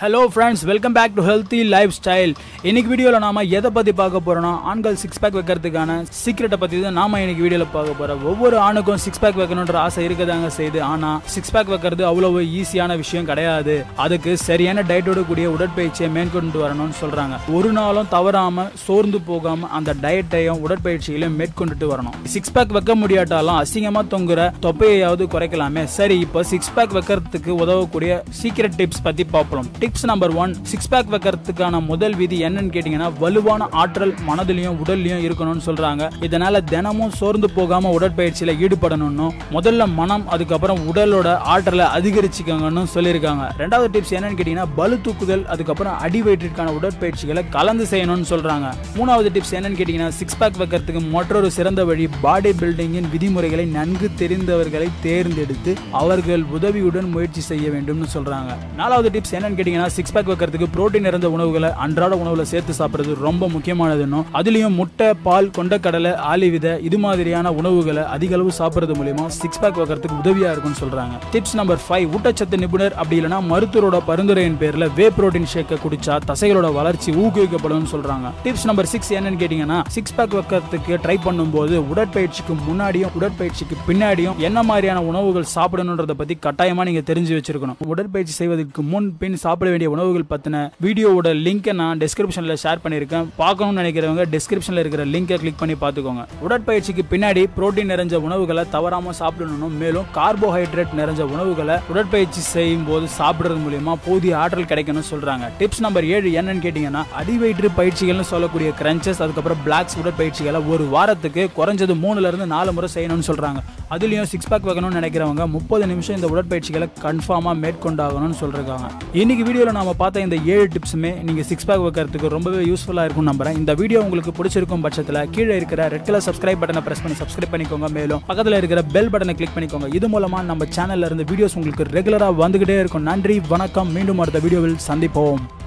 hello friends welcome back to healthy lifestyle இன்னைக்கு வீடியோவில் நாம எதை பற்றி பார்க்க போறோம்னா ஆண்கள் சிக்ஸ் பேக் வைக்கிறதுக்கான சீக்கிரட்டை பற்றி தான் நாம இன்னைக்கு வீடியோவில் பார்க்க போறோம் ஒவ்வொரு ஆணுக்கும் சிக்ஸ் பேக் வைக்கணுன்ற ஆசை இருக்கதாங்க செய்யுது ஆனால் சிக்ஸ் பேக் வைக்கிறது அவ்வளவு ஈஸியான விஷயம் கிடையாது அதுக்கு சரியான டயட்டோட கூடிய உடற்பயிற்சியை மேற்கொண்டு வரணும்னு சொல்றாங்க ஒரு நாளும் தவறாம சோர்ந்து போகாம அந்த டயட்டையும் உடற்பயிற்சிகளையும் மேற்கொண்டுட்டு வரணும் சிக்ஸ் பேக் வைக்க முடியாட்டாலும் அசிங்கமா தொங்குற தொப்பையாவது குறைக்கலாமே சரி இப்போ சிக்ஸ் பேக் வைக்கிறதுக்கு உதவக்கூடிய சீக்கிரட் டிப்ஸ் பத்தி பார்ப்போம் tips number one six pack வைக்கிறதுக்கான முதல் விதி என்னன்னு கேட்டீங்கன்னா வலுவான ஆற்றல் மனதிலையும் உடல்லையும் இருக்கணும்னு சொல்றாங்க இதனால தினமும் சோர்ந்து போகாம உடற்பயிற்சியில ஈடுபடணும்னு முதல்ல மனம் அதுக்கப்புறம் உடலோட ஆற்றலை அதிகரிச்சுக்கோங்கன்னு சொல்லியிருக்காங்க ரெண்டாவது டிப்ஸ் என்னன்னு கேட்டீங்கன்னா பலு தூக்குதல் அதுக்கப்புறம் அடி வயிற்றிற்கான உடற்பயிற்சிகளை கலந்து செய்யணும்னு சொல்றாங்க மூணாவது டிப்ஸ் என்னன்னு கேட்டீங்கன்னா சிக்ஸ் பேக் வைக்கிறதுக்கு மற்றொரு சிறந்த வழி பாடி பில்டிங்கின் விதிமுறைகளை நன்கு தெரிந்தவர்களை தேர்ந்தெடுத்து அவர்கள் உதவியுடன் முயற்சி செய்ய வேண்டும்னு சொல்றாங்க நாலாவது டிப்ஸ் என்னன்னு கேட்டீங்கன்னா சிக்ஸ் பேக் வைக்கிறதுக்கு புரோட்டீன் நிறைந்த உணவுகளை அன்றாட உணவுல சேர்த்து சாப்பிடுறது ரொம்ப முக்கியமானதுன்னும் அதுலயும் முட்டை பால் கொண்டக்கடலை ஆலிவித இது மாதிரியான உணவுகளை அதிக அளவு சாப்பிடுறது மூலியமா சிக்ஸ் பேக் வைக்கிறதுக்கு உதவியா இருக்கும்னு சொல்றாங்க டிப்ஸ் நம்பர் ஃபைவ் ஊட்டச்சத்து நிபுணர் அப்படி இல்லைன்னா மருத்துவரோட பரிந்துரையின் பேர்ல வே புரோட்டீன் ஷேக்கை குடிச்சா தசைகளோட வளர்ச்சி ஊக்குவிக்கப்படும் சொல்றாங்க டிப்ஸ் நம்பர் சிக்ஸ் என்னன்னு கேட்டீங்கன்னா சிக்ஸ் பேக் வைக்கிறதுக்கு ட்ரை பண்ணும்போது உடற்பயிற்சிக்கு முன்னாடியும் உடற்பயிற்சிக்கு பின்னாடியும் என்ன மாதிரியான உணவுகள் சாப்பிடணுன்றத பத்தி கட்டாயமா நீங்க தெரிஞ்சு வச்சிருக்கணும் உடற்பயிற்சி செய்வதற்கு முன் பின் சாப்பிட வேண்டிய உணவுகள் பத்தின வீடியோவோட லிங்கை நான் டிஸ்கிரிப்ஷன்ல ஷேர் பண்ணியிருக்கேன் பார்க்கணும்னு நினைக்கிறவங்க டிஸ்கிரிப்ஷன்ல இருக்கிற லிங்கை கிளிக் பண்ணி பார்த்துக்கோங்க உடற்பயிற்சிக்கு பின்னாடி புரோட்டீன் நிறைஞ்ச உணவுகளை தவறாம சாப்பிடணும் மேலும் கார்போஹைட்ரேட் நிறைஞ்ச உணவுகளை உடற்பயிற்சி செய்யும் போது சாப்பிடுறது மூலியமா போதிய ஆற்றல் கிடைக்கணும்னு சொல்றாங்க டிப்ஸ் நம்பர் ஏழு என்னன்னு கேட்டீங்கன்னா அடிவயிற்று பயிற்சிகள்னு சொல்லக்கூடிய கிரன்ச்சஸ் அதுக்கப்புறம் பிளாக்ஸ் உடற்பயிற்சிகளை ஒரு வாரத்துக்கு குறைஞ்சது மூணுல இருந்து நாலு முறை செய்யணும்னு சொல்றாங்க அதுலயும் சிக்ஸ் பேக் வைக்கணும்னு நினைக்கிறவங்க முப்பது நிமிஷம் இந்த உடற்பயிற்சிகளை கன்ஃபார்மா மேற்கொண்டாகணும்னு சொல்றாங்க இன்னைக்கு வீடியோல நாம பார்த்த இந்த ஏழு டிப்ஸுமே நீங்க சிக்ஸ் பேக் வைக்கிறதுக்கு ரொம்பவே யூஸ்ஃபுல்லா இருக்கும் நம்புறேன் இந்த வீடியோ உங்களுக்கு பிடிச்சிருக்கும் பட்சத்தில் கீழே இருக்கிற ரெட் கலர் சப்ஸ்கிரைப் பட்டனை பிரஸ் பண்ணி சப்ஸ்கிரைப் பண்ணிக்கோங்க மேலும் பக்கத்தில் இருக்கிற பெல் பட்டனை கிளிக் பண்ணிக்கோங்க இது மூலமா நம்ம சேனல்ல இருந்து வீடியோஸ் உங்களுக்கு ரெகுலரா வந்துகிட்டே இருக்கும் நன்றி வணக்கம் மீண்டும் அடுத்த வீடியோவில் சந்திப்போம்